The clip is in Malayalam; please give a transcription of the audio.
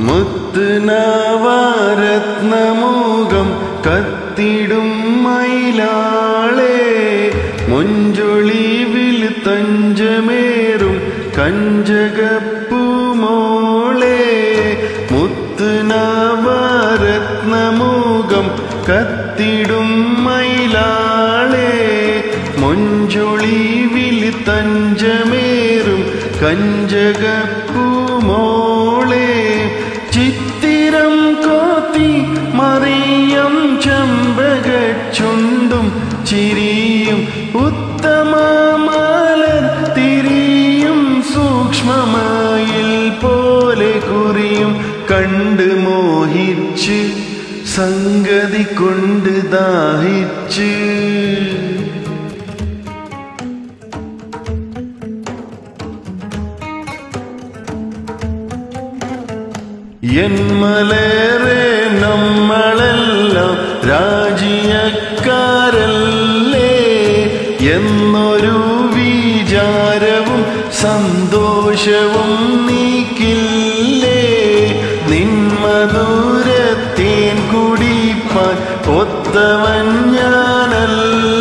മുത്ത് നവരത്നമുഖം കത്തിടും മയിലാളെ മൊഞ്ചൊളിവിൽ തഞ്ചമേറും കഞ്ചകപ്പൂമോളെ മുത്ത് നവരത്നമുഖം കത്തിടും മയിലാളെ മൊഞ്ചൊളിവിൽ തഞ്ചമേറും കഞ്ചകപ്പൂമോളെ ചിത്തിരം കോത്തി മറിയം ചമ്പകച്ചുണ്ടും ചിരിയും ഉത്തമമാലർ തിരിയും സൂക്ഷ്മമായിൽ പോലെ കുറിയും കണ്ട് മോഹിച്ച് സംഗതി കൊണ്ട് ദാഹിച്ച് എന്മലേറെ നമ്മളെല്ലാം രാജിയക്കാരല്ലേ എന്നൊരു വിചാരവും സന്തോഷവും നീക്കില്ലേ നിന്മധുരത്തേൻ കുടിപ്പാൻ ഒത്തവൻ ഞാനല്ല